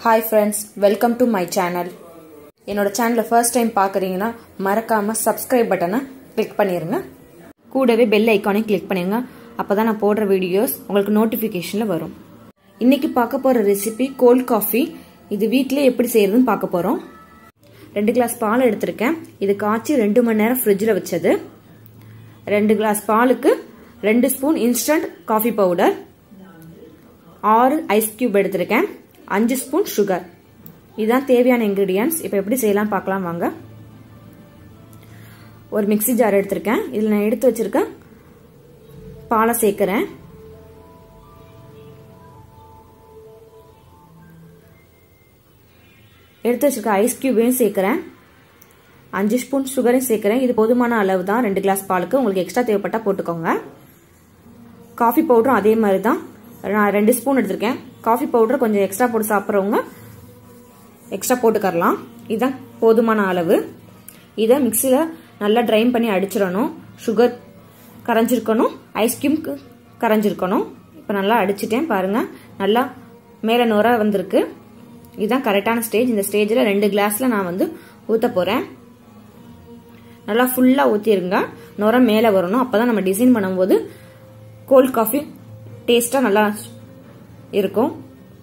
hi friends welcome to my channel என்னோட சேனலை first time பார்க்குறீங்கன்னா மறக்காமல் சப்ஸ்கிரைப் பட்டனை கிளிக் பண்ணிடுங்க கூடவே பெல் ஐக்கானையும் கிளிக் பண்ணிடுங்க அப்போ தான் நான் போடுற வீடியோஸ் உங்களுக்கு நோட்டிஃபிகேஷனில் வரும் இன்னைக்கு பார்க்க போகிற ரெசிபி கோல்ட் காஃபி இது வீட்டிலே எப்படி செய்யறதுன்னு பார்க்க போகிறோம் ரெண்டு கிளாஸ் பால் எடுத்திருக்கேன் இது காய்ச்சி ரெண்டு மணி நேரம் ஃப்ரிட்ஜில் வச்சது ரெண்டு கிளாஸ் பாலுக்கு ரெண்டு ஸ்பூன் இன்ஸ்டன்ட் காஃபி பவுடர் ஆறு ஐஸ் கியூப் எடுத்திருக்கேன் அஞ்சு ஸ்பூன் சுகர் இதுதான் தேவையான இன்க்ரீடியன்ஸ் இப்போ எப்படி செய்யலாம் பார்க்கலாம் வாங்க ஒரு மிக்சி ஜார் எடுத்திருக்கேன் இதில் நான் எடுத்து வச்சிருக்கேன் பாலை சேர்க்குறேன் எடுத்து வச்சிருக்க ஐஸ் கியூபையும் சேர்க்குறேன் அஞ்சு ஸ்பூன் சுகரையும் சேர்க்குறேன் இது போதுமான அளவு தான் ரெண்டு கிளாஸ் பாலுக்கு உங்களுக்கு எக்ஸ்ட்ரா தேவைப்பட்டால் போட்டுக்கோங்க காஃபி பவுடரும் அதே மாதிரி தான் நான் ரெண்டு ஸ்பூன் எடுத்திருக்கேன் காஃபி பவுடர் கொஞ்சம் எக்ஸ்ட்ரா போட்டு சாப்பிட்றவங்க எக்ஸ்ட்ரா போட்டுக்கரலாம் இதுதான் போதுமான அளவு இதை மிக்சியில் நல்லா ட்ரைன் பண்ணி அடிச்சிடணும் சுகர் கரைஞ்சிருக்கணும் ஐஸ்கிரீம்க்கு கரைஞ்சிருக்கணும் இப்போ நல்லா அடிச்சிட்டேன் பாருங்கள் நல்லா மேலே நுர வந்திருக்கு இதுதான் கரெக்டான ஸ்டேஜ் இந்த ஸ்டேஜில் ரெண்டு கிளாஸில் நான் வந்து ஊற்ற போகிறேன் நல்லா ஃபுல்லாக ஊற்றிருங்க நுர மேலே வரணும் அப்போ தான் நம்ம டிசைன் பண்ணும்போது கோல்ட் காஃபி டேஸ்ட்டாக நல்லா இருக்கும்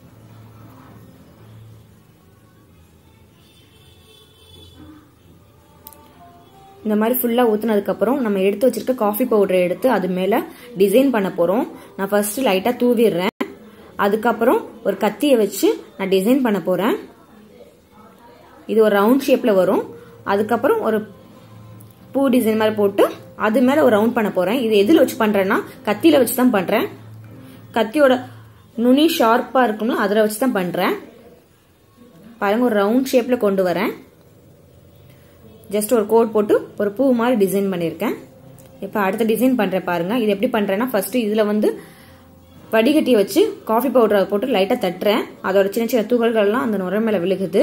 இந்த மாதிரி ஃபுல்லாக ஊற்றுனதுக்கப்புறம் நம்ம எடுத்து வச்சிருக்க காஃபி பவுடரை எடுத்து அது மேலே டிசைன் பண்ண போகிறோம் நான் ஃபர்ஸ்ட் லைட்டாக தூவிடுறேன் அதுக்கப்புறம் ஒரு கத்தியை வச்சு நான் டிசைன் பண்ண போகிறேன் இது ஒரு ரவுண்ட் ஷேப்பில் வரும் அதுக்கப்புறம் ஒரு பூ டிசைன் மாதிரி போட்டு அது மேலே ஒரு ரவுண்ட் பண்ண போகிறேன் இது எதில் வச்சு பண்ணுறேன்னா கத்தியில் வச்சு தான் பண்ணுறேன் கத்தியோட நுனி ஷார்ப்பாக இருக்கும்ல அதில் வச்சு தான் பண்ணுறேன் பாருங்க ஒரு ரவுண்ட் ஷேப்பில் கொண்டு வரேன் ஜஸ்ட் ஒரு கோட் போட்டு ஒரு பூ மாதிரி டிசைன் பண்ணியிருக்கேன் இப்போ அடுத்த டிசைன் பண்ணுறேன் பாருங்க இது எப்படி பண்ணுறேன்னா ஃபர்ஸ்ட் இதில் வந்து வடிகட்டியை வச்சு காஃபி பவுடரை போட்டு லைட்டாக தட்டுறேன் அதோட சின்ன சின்ன துகள்கள்லாம் அந்த நுரை மேலே விழுகுது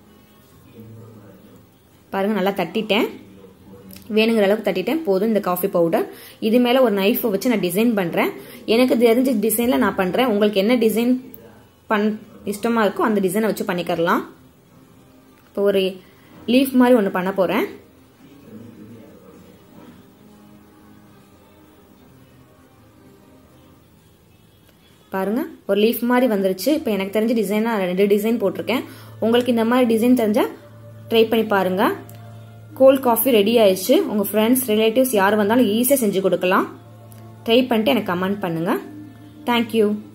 பாருங்க நல்லா தட்டிட்டேன் வேணுங்கிற அளவுக்கு தட்டிட்டேன் போதும் இந்த காஃபி பவுடர் இது மேலே ஒரு நைஃபை வச்சு நான் டிசைன் பண்ணுறேன் எனக்கு தெரிஞ்ச டிசைனில் நான் பண்ணுறேன் உங்களுக்கு என்ன டிசைன் பண் இஷ்டமாக இருக்கோ அந்த டிசைனை வச்சு பண்ணிக்கரலாம் இப்போ ஒரு லீஃப் மாதிரி ஒன்று பண்ண போகிறேன் பாருங்க ஒரு லீஃப் மாதிரி வந்துருச்சு இப்போ எனக்கு தெரிஞ்ச டிசைனாக ரெண்டு டிசைன் போட்டிருக்கேன் உங்களுக்கு இந்த மாதிரி டிசைன் தெரிஞ்சால் ட்ரை பண்ணி பாருங்க கோல்ட் காஃபி ரெடி ஆயிடுச்சு உங்கள் ஃப்ரெண்ட்ஸ் ரிலேட்டிவ்ஸ் யார் வந்தாலும் ஈஸியாக செஞ்சு கொடுக்கலாம் ட்ரை பண்ணிட்டு எனக்கு கமெண்ட் பண்ணுங்கள் தேங்க்யூ